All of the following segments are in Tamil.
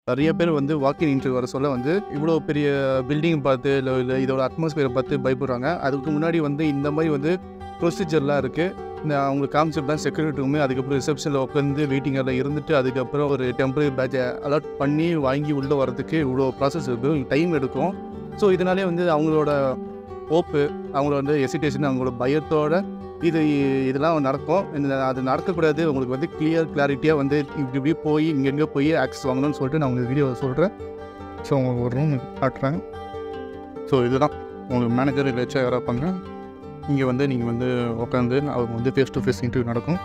நிறைய பேர் வந்து வாக்கிங் இன்டர்வியூ வர சொல்ல வந்து இவ்வளோ பெரிய பில்டிங் பார்த்து இல்லை இல்லை இதோட அட்மாஸ்பியரை பார்த்து பயப்படுறாங்க அதுக்கு முன்னாடி வந்து இந்த மாதிரி வந்து ப்ரொசீஜர்லாம் இருக்குது இந்த அவங்களுக்கு காமிச்சிட்டு தான் செக்யூரிட்டி ரூமு அதுக்கப்புறம் ரிசப்ஷனில் உட்காந்து வெயிட்டிங் எல்லாம் இருந்துட்டு அதுக்கப்புறம் ஒரு டெம்பரரி பேட்சை அலாட் பண்ணி வாங்கி உள்ளே வரதுக்கு இவ்வளோ ப்ராசஸ் இருக்குது டைம் எடுக்கும் ஸோ இதனாலே வந்து அவங்களோட ஹோப்பு அவங்களோட வந்து எசிடேஷன் அவங்களோட பயத்தோட இது இதெல்லாம் நடக்கும் இந்த அது நடக்கக்கூடாது உங்களுக்கு வந்து கிளியர் கிளாரிட்டியாக வந்து இப்படி இப்படி போய் இங்கெங்கே போய் ஆக்சஸ் வாங்கணும்னு சொல்லிட்டு நான் உங்களுக்கு வீடியோ சொல்கிறேன் ஸோ உங்களுக்கு ஒரு ரூம் காட்டுறேன் ஸோ இதுதான் உங்களுக்கு மேனேஜர் இல்லை ஹெச்ஆர் இருப்பாங்க இங்கே வந்து நீங்கள் வந்து உட்காந்து அவங்க வந்து ஃபேஸ் டு ஃபேஸ் இன்டர்வியூ நடக்கும்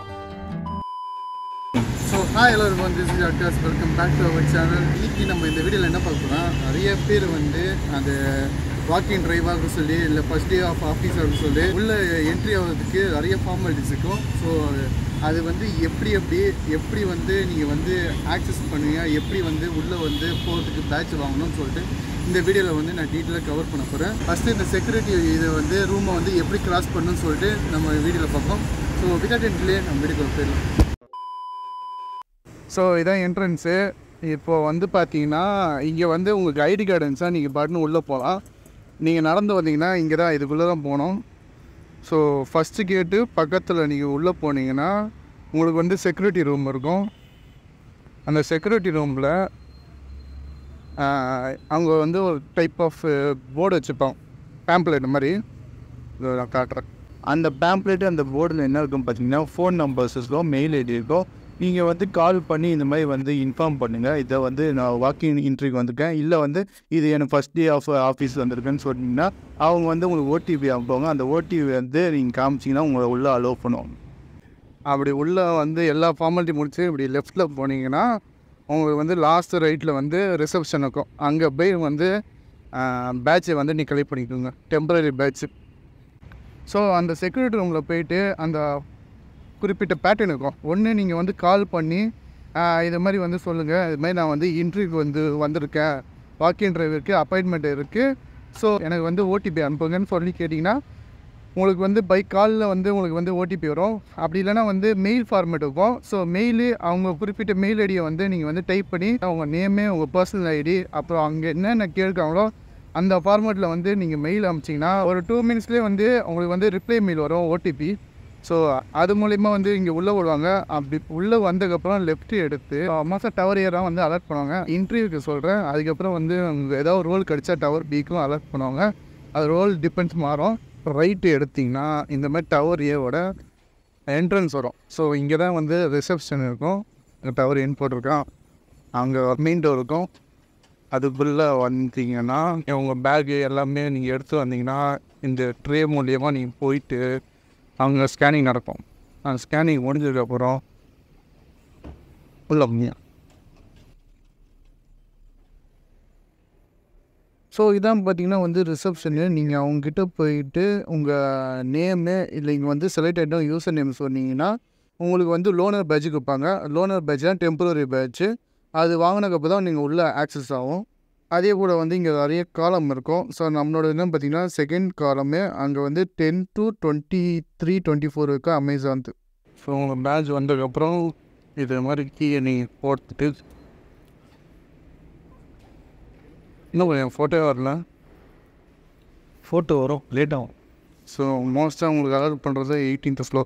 ஸோ ஹாய் எல்லோரும் வந்து திஸ் இஸ் அட்காஸ் welcome back to our channel இன்னைக்கு நம்ம இந்த வீடியோவில் என்ன பார்க்க போறோம் நிறைய பேர் வந்து அந்த வாக்கிங் டிரைவாக சொல்லி இல்லை ஃபர்ஸ்ட் டே ஆஃப் ஆஃபீஸ் அப்படின்னு சொல்லி உள்ள என்ட்ரி ஆகிறதுக்கு நிறைய ஃபார்மாலிட்டிஸ் இருக்கும் ஸோ அது வந்து எப்படி எப்படி எப்படி வந்து நீங்கள் வந்து ஆக்சஸ் பண்ணுவீங்க எப்படி வந்து உள்ளே வந்து போகிறதுக்கு பேட்ச் வாங்கணும்னு சொல்லிட்டு இந்த வீடியோவில் வந்து நான் டீட்டெயிலாக கவர் பண்ண போகிறேன் ஃபஸ்ட்டு இந்த செக்யூரிட்டி இதை வந்து ரூமை வந்து எப்படி கிராஸ் பண்ணணும்னு சொல்லிட்டு நம்ம வீடியோவில் பார்ப்போம் ஸோ விதவுட் என்ட்ரிலே நம்ம வீடியோக்கு போயிடலாம் ஸோ இதான் என்ட்ரன்ஸு இப்போ வந்து பார்த்தீங்கன்னா இங்கே வந்து உங்களுக்கு ஐடி கார்டன்ஸாக நீங்கள் பாட்டுன்னு உள்ளே போகலாம் நீங்கள் நடந்து வந்தீங்கன்னா இங்கே தான் இதுக்குள்ளே தான் போகணும் ஸோ ஃபஸ்ட்டு கேட்டு பக்கத்தில் நீங்கள் உள்ளே போனீங்கன்னா உங்களுக்கு வந்து செக்யூரிட்டி ரூம் இருக்கும் அந்த செக்யூரிட்டி ரூமில் அவங்க வந்து ஒரு டைப் ஆஃப் போர்டு வச்சுப்பாங்க பேம்ப்ளேட் மாதிரி இதோ நான் காட்டுறேன் அந்த பேம்ப்ளேட்டு அந்த போர்டில் என்ன இருக்கும் பார்த்தீங்கன்னா ஃபோன் நம்பர்ஸ் இருக்கும் மெயில் ஐடி இருக்கும் நீங்கள் வந்து கால் பண்ணி இந்த மாதிரி வந்து இன்ஃபார்ம் பண்ணுங்கள் இதை வந்து நான் வாக்கிங் இன்டர்வியூக்கு வந்திருக்கேன் இல்லை வந்து இது எனக்கு ஃபஸ்ட் டே ஆஃப் ஆஃபீஸ் வந்திருக்குன்னு சொன்னீங்கன்னா அவங்க வந்து உங்களுக்கு ஓடிபி அனுப்புவாங்க அந்த ஓடிபி வந்து நீங்கள் காமிச்சிங்கன்னா உங்களை உள்ளே அலோவ் பண்ணுவாங்க அப்படி உள்ளே வந்து எல்லா ஃபார்மாலிட்டி முடிச்சு இப்படி லெஃப்ட்டில் போனீங்கன்னா உங்களுக்கு வந்து லாஸ்ட் ரைட்டில் வந்து ரிசப்ஷன் இருக்கும் அங்கே போய் வந்து பேட்சை வந்து நீ கலெக்ட் பண்ணிக்கோங்க டெம்பரரி பேட்ச்சு ஸோ அந்த செக்யூரிட்டி ரூமில் போயிட்டு அந்த குறிப்பிட்ட பேட்டர்ன் இருக்கும் ஒன்று நீங்கள் வந்து கால் பண்ணி ஆஹ், இது மாதிரி வந்து சொல்லுங்கள் இது மாதிரி நான் வந்து இன்டர்வியூக்கு வந்து வந்திருக்கேன் வாக்கிங் டிரைவருக்கு அப்பாயின்மெண்ட் இருக்குது ஸோ எனக்கு வந்து ஓடிபி அனுப்புங்கன்னு சொல்லி கேட்டிங்கன்னா உங்களுக்கு வந்து பை காலில் வந்து உங்களுக்கு வந்து ஓடிபி வரும் அப்படி இல்லைன்னா வந்து மெயில் ஃபார்மேட் இருக்கும் ஸோ மெயிலு அவங்க குறிப்பிட்ட மெயில் ஐடியை வந்து நீங்கள் வந்து டைப் பண்ணி உங்கள் நேமு உங்கள் பர்சனல் ஐடி அப்புறம் அங்கே என்னென்ன கேட்குறாங்களோ அந்த ஃபார்மேட்டில் வந்து நீங்கள் மெயில் அனுப்பிச்சிங்கன்னா ஒரு டூ மினிட்ஸ்லேயே வந்து உங்களுக்கு வந்து ரிப்ளை மெயில் வரும் ஓடிபி ஸோ அது மூலிமா வந்து இங்கே உள்ளே விடுவாங்க அப்படி உள்ளே வந்ததுக்கப்புறம் லெஃப்ட் எடுத்து மாதம் டவர் ஏறாக வந்து அலர்ட் பண்ணுவாங்க இன்டர்வியூக்கு சொல்கிறேன் அதுக்கப்புறம் வந்து உங்களுக்கு ஏதாவது ரோல் கிடச்சா டவர் பிக்கும் அலர்ட் பண்ணுவாங்க அது ரோல் டிபெண்ட்ஸ் மாறும் ரைட்டு எடுத்திங்கன்னா இந்த மாதிரி டவர் ஏவோட என்ட்ரன்ஸ் வரும் ஸோ இங்கே தான் வந்து ரிசப்ஷன் இருக்கும் டவர் என் போட்டிருக்கான் அங்கே மெயின் டோர் இருக்கும் அதுக்குள்ளே வந்தீங்கன்னா உங்கள் பேகு எல்லாமே நீங்கள் எடுத்து வந்தீங்கன்னா இந்த ட்ரே மூலியமாக நீங்கள் போயிட்டு அங்கே ஸ்கேனிங் நடக்கும் அந்த ஸ்கேனிங் முடிஞ்சதுக்கப்புறம் உள்ள முடியும் ஸோ இதான் பார்த்தீங்கன்னா வந்து ரிசப்ஷனு நீங்கள் அவங்கக்கிட்ட போயிட்டு உங்கள் நேமு இல்லை இங்கே வந்து செலக்ட் ஆகிட்டோம் யூசர் நேம் சொன்னீங்கன்னா உங்களுக்கு வந்து லோனர் பேட்ச் கொடுப்பாங்க லோனர் பேட்ச் தான் டெம்பரரி பேட்ச்சு அது வாங்கினதுக்கப்புறம் தான் நீங்கள் உள்ளே ஆக்சஸ் ஆகும் அதே கூட வந்து இங்கே நிறைய காலம் இருக்கும் ஸோ நம்மளோட என்ன பார்த்தீங்கன்னா செகண்ட் காலமே அங்கே வந்து ten to twenty three twenty four இருக்குது அமேசான் ஸோ உங்கள் பேட்ச் வந்ததுக்கப்புறம் இது மாதிரி கீயை நீங்கள் போட்டுட்டு இன்னும் என் ஃபோட்டோவே வரல ஃபோட்டோ வரும் லேட் ஆகும் ஸோ மோஸ்ட்டாக உங்களுக்கு அலர்ட் பண்ணுறது எயிட்டீன்த் ஃப்ளோர்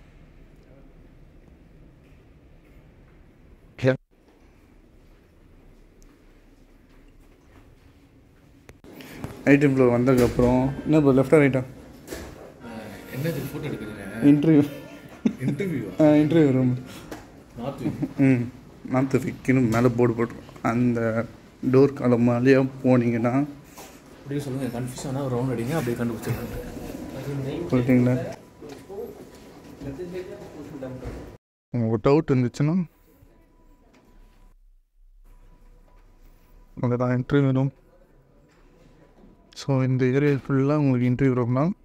எயிட்டீன் ஃப்ளோர் வந்ததுக்கப்புறம் என்ன இப்போ லெஃப்டாக ரைட்டா என்னது ஃபோட்டோ எடுக்கிறீங்க interview interview interview room north ம் நார்த்து விக்கின்னு மேலே போர்டு போட்டுரும் அந்த டோர் காலமாலேயே போனீங்கன்னா அப்படியே சொல்லுங்கள் கன்ஃபியூஸ் ஆனால் ரவுண்ட் அடிங்க அப்படியே கண்டுபிடிச்சிருக்கேன் சொல்லிட்டீங்களா உங்களுக்கு டவுட் இருந்துச்சுன்னா அதுதான் இன்டர்வியூ ரூம் ஸோ இந்த ஏரியா ஃபுல்லாக உங்களுக்கு இன்டர்வியூ ரூம் தான்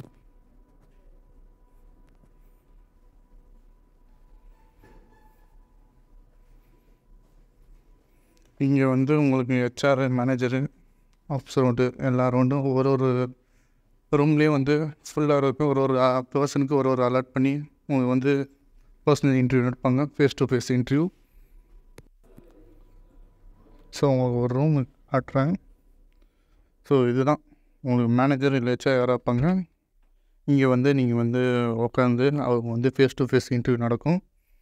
இங்கே வந்து உங்களுக்கு ஹெச்ஆர் மேனேஜரு ஆஃபீஸர் ரவுண்டு எல்லா ரவுண்டும் ஒரு ஒரு ரூம்லேயும் வந்து ஃபுல்லாக இருக்கும் ஒரு ஒரு பர்சனுக்கு ஒரு ஒரு அலர்ட் பண்ணி உங்களுக்கு வந்து பர்சனல் இன்டர்வியூ எடுப்பாங்க face to face interview so உங்களுக்கு ஒரு ரூம் காட்டுறேன் ஸோ இதுதான் உங்களுக்கு மேனேஜர் இல்லை ஹெச்ஆர் யாராக இருப்பாங்க இங்கே வந்து நீங்கள் வந்து உட்காந்து அவங்க வந்து ஃபேஸ் டு ஃபேஸ் இன்டர்வியூ நடக்கும்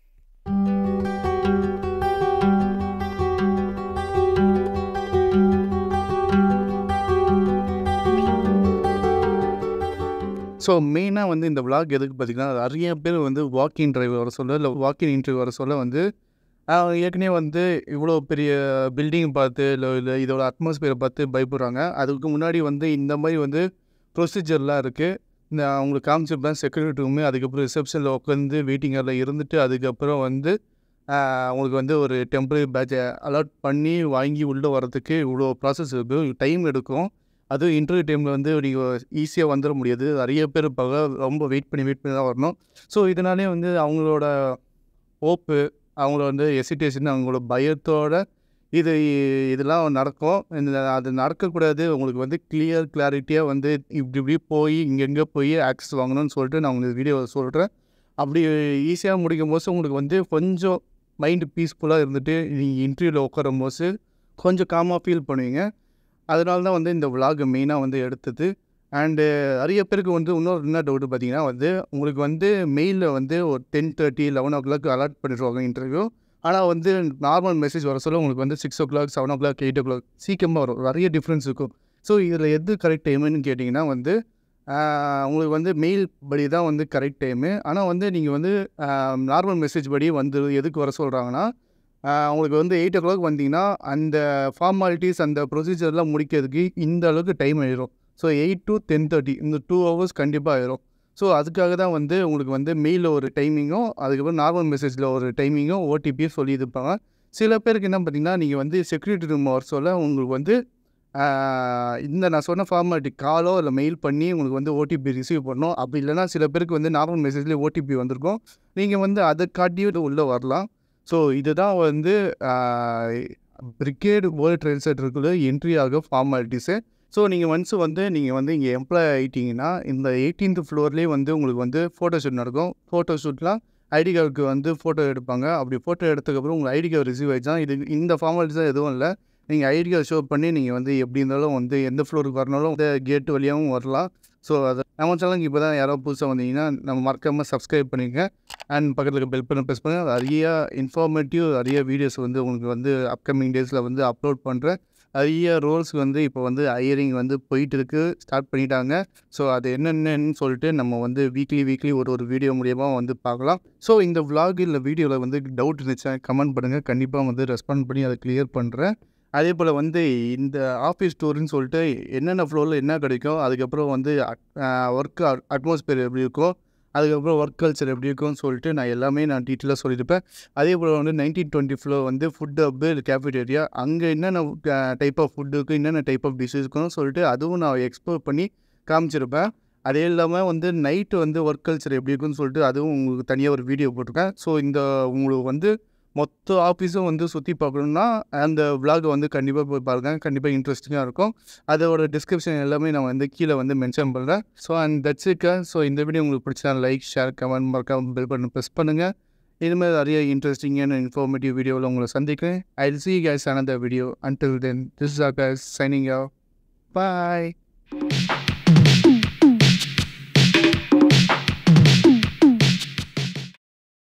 ஸோ மெயினாக வந்து இந்த vlog எதுக்கு பார்த்தீங்கன்னா நிறைய பேர் வந்து வாக்கிங் டிரைவ் வர சொல்ல இல்லை வாக்கிங் இன்டர்வியூ வர சொல்ல வந்து ஆஹ், ஏற்கனவே வந்து இவ்வளோ பெரிய பில்டிங் பார்த்து இல்லை இல்லை இதோட அட்மாஸ்பியரை பார்த்து பயப்படுறாங்க அதுக்கு முன்னாடி வந்து இந்த மாதிரி வந்து ப்ரொசீஜர்லாம் இருக்குது இந்த அவங்களுக்கு காமிச்சிருப்பேன் செக்யூரிட்டி ரூமு அதுக்கப்புறம் ரிசப்ஷனில் உட்காந்து வெயிட்டிங் ஹாலில் இருந்துட்டு அதுக்கப்புறம் வந்து ஆஹ், அவங்களுக்கு வந்து ஒரு டெம்பரரி பேட்சை அலாட் பண்ணி வாங்கி உள்ளே வரதுக்கு இவ்வளோ ப்ராசஸ் இருக்குது டைம் எடுக்கும் அதுவும் இன்டர்வியூ டைமில் வந்து நீங்கள் ஈஸியாக வந்துட முடியாது நிறைய பேர் இருப்பாங்க ரொம்ப வெயிட் பண்ணி வெயிட் பண்ணி தான் வரணும் ஸோ இதனாலே வந்து அவங்களோட ஹோப்பு அவங்கள வந்து எசிட்டேஷன் அவங்களோட பயத்தோட இது இதெல்லாம் நடக்கும் இந்த அது நடக்கக்கூடாது உங்களுக்கு வந்து கிளியர் கிளாரிட்டியாக வந்து இப்படி இப்படி போய் இங்கெங்கே போய் ஆக்சஸ் வாங்கணும்னு சொல்லிட்டு நான் உங்களுக்கு வீடியோ சொல்கிறேன் அப்படி ஈஸியாக முடிக்கும் போது உங்களுக்கு வந்து கொஞ்சம் மைண்டு பீஸ்ஃபுல்லாக இருந்துட்டு நீங்கள் இன்டர்வியூவில் உட்காரும் போது கொஞ்சம் காமாக ஃபீல் பண்ணுவீங்க அதனால தான் வந்து இந்த vlog மெயினாக வந்து எடுத்தது அண்டு நிறைய பேருக்கு வந்து இன்னொரு என்ன டவுட்டு பார்த்தீங்கன்னா வந்து உங்களுக்கு வந்து மெயிலில் வந்து ஒரு ten thirty eleven o'clock allot பண்ணிடுவாங்க இன்டர்வியூ ஆனால் வந்து நார்மல் மெசேஜ் வர சொல்ல உங்களுக்கு வந்து six o'clock seven o'clock eight o'clock சீக்கிரமாக வரும் நிறைய டிஃப்ரென்ஸ் இருக்கும் ஸோ இதில் எது கரெக்ட் டைமுன்னு கேட்டிங்கன்னா வந்து ஆஹ், உங்களுக்கு வந்து மெயில் படி தான் வந்து கரெக்ட் டைமு ஆனால் வந்து நீங்கள் வந்து நார்மல் மெசேஜ் படி வந்து எதுக்கு வர சொல்கிறாங்கன்னா ஆஹ் உங்களுக்கு வந்து எயிட் ஓ கிளாக் வந்தீங்கன்னா அந்த ஃபார்மாலிட்டிஸ் அந்த ப்ரொசீஜர்லாம் முடிக்கிறதுக்கு இந்த அளவுக்கு டைம் ஆயிரும் so eight to ten thirty இந்த டூ ஹவர்ஸ் கண்டிப்பாக ஆயிரும் ஸோ அதுக்காக தான் வந்து உங்களுக்கு வந்து மெயிலில் ஒரு டைமிங்கும் அதுக்கப்புறம் நார்மல் மெசேஜில் ஒரு டைமிங்கும் ஓடிபியும் சொல்லி இருப்பாங்க சில பேருக்கு என்ன பார்த்தீங்கன்னா நீங்கள் வந்து செக்யூரிட்டி ரூம் வர சொல்ல உங்களுக்கு வந்து ஆஹ், இந்த நான் சொன்ன ஃபார்மாலிட்டி காலோ இல்லை மெயில் பண்ணி உங்களுக்கு வந்து ஓடிபி ரிசீவ் பண்ணணும் அப்படி இல்லைன்னா சில பேருக்கு வந்து நார்மல் மெசேஜ்லேயே ஓடிபி வந்திருக்கும் நீங்கள் வந்து அதை காட்டியும் உள்ளே வரலாம் ஸோ இதுதான் வந்து பிரிகேடு வேர்ல்ட் ட்ரேட் சென்டருக்குள்ள என்ட்ரி ஆக ஃபார்மாலிட்டிஸு ஸோ நீங்கள் ஒன்ஸ் வந்து நீங்கள் வந்து இங்கே எம்ப்ளாய் ஆகிட்டீங்கன்னா இந்த எயிட்டீன்த் ஃப்ளோர்லேயே வந்து உங்களுக்கு வந்து ஃபோட்டோ ஷூட் நடக்கும் ஃபோட்டோ ஷூட்லாம் ஐடி கார்டுக்கு வந்து ஃபோட்டோ எடுப்பாங்க அப்படி ஃபோட்டோ எடுத்ததுக்கப்புறம் உங்கள் ஐடி கார்டு ரிசீவ் ஆயிடுச்சா இது இந்த ஃபார்மாலிட்டிஸ் எதுவும் இல்லை நீங்கள் ஐடி கார்டு ஷோ பண்ணி நீங்கள் வந்து எப்படி இருந்தாலும் வந்து எந்த ஃப்ளோருக்கு வரனாலும் இந்த கேட் வழியாகவும் வரலாம் ஸோ அது நம்ம சேனலுக்கு இப்போ தான் யாரோ புதுசாக வந்தீங்கன்னா நம்ம மறக்காமல் சப்ஸ்கிரைப் பண்ணிக்கங்க அண்ட் பக்கத்தில் இருக்க பெல் பண்ண ப்ரெஸ் பண்ணுங்கள் நிறைய இன்ஃபார்மேட்டிவ் நிறைய வீடியோஸ் வந்து உங்களுக்கு வந்து அப்கமிங் டேஸில் வந்து அப்லோட் பண்ணுறேன் நிறைய ரோல்ஸ் வந்து இப்போ வந்து ஹையரிங் வந்து போயிட்டு இருக்கு ஸ்டார்ட் பண்ணிட்டாங்க ஸோ அது என்னென்னு சொல்லிட்டு நம்ம வந்து வீக்லி வீக்லி ஒரு ஒரு வீடியோ மூலியமாக வந்து பார்க்கலாம் ஸோ இந்த vlog இல்லை வீடியோவில் வந்து டவுட் இருந்துச்சா கமெண்ட் பண்ணுங்கள் கண்டிப்பாக வந்து ரெஸ்பாண்ட் பண்ணி அதை கிளியர் பண்ணுறேன் அதே போல் வந்து இந்த ஆஃபீஸ் டூர்னு சொல்லிட்டு என்னென்ன ஃப்ளோரில் என்ன கிடைக்கும் அதுக்கப்புறம் வந்து ஒர்க் அட்மாஸ்பியர் எப்படி இருக்கும் அதுக்கப்புறம் ஒர்க் கல்ச்சர் எப்படி இருக்கும்னு சொல்லிட்டு நான் எல்லாமே நான் டீட்டெயிலாக சொல்லியிருப்பேன் அதே போல் வந்து நைன்டீன் டுவெண்ட்டி ஃப்ளோ வந்து ஃபுட் ஹப்பு கேஃபிடேரியா அங்கே என்னென்ன டைப் ஆஃப் ஃபுட்டு இருக்குது என்னென்ன டைப் ஆஃப் டிஷ் இருக்குன்னு சொல்லிட்டு அதுவும் நான் எக்ஸ்ப்ளோர் பண்ணி காமிச்சிருப்பேன் அதே இல்லாமல் வந்து நைட்டு வந்து ஒர்க் கல்ச்சர் எப்படி இருக்குன்னு சொல்லிட்டு அதுவும் உங்களுக்கு தனியாக ஒரு வீடியோ போட்டிருக்கேன் ஸோ இந்த உங்களுக்கு வந்து மொத்த ஆஃபீஸும் வந்து சுற்றி பார்க்கணுன்னா அந்த vlog வந்து கண்டிப்பாக போய் பாருங்கள் கண்டிப்பாக இன்ட்ரெஸ்டிங்காக இருக்கும் அதோட டிஸ்கிரிப்ஷன் எல்லாமே நான் வந்து கீழே வந்து மென்ஷன் பண்ணுறேன் ஸோ அண்ட் தட்ஸ் இக்க ஸோ இந்த வீடியோ உங்களுக்கு பிடிச்சா லைக் ஷேர் கமெண்ட் மறக்காம பெல் பட்டன் ப்ரெஸ் பண்ணுங்கள் இதுமாதிரி நிறைய இன்ட்ரெஸ்டிங்கான இன்ஃபார்மேட்டிவ் வீடியோவில் உங்களை சந்திக்கிறேன் I see guys another video until then this are guys signing out bye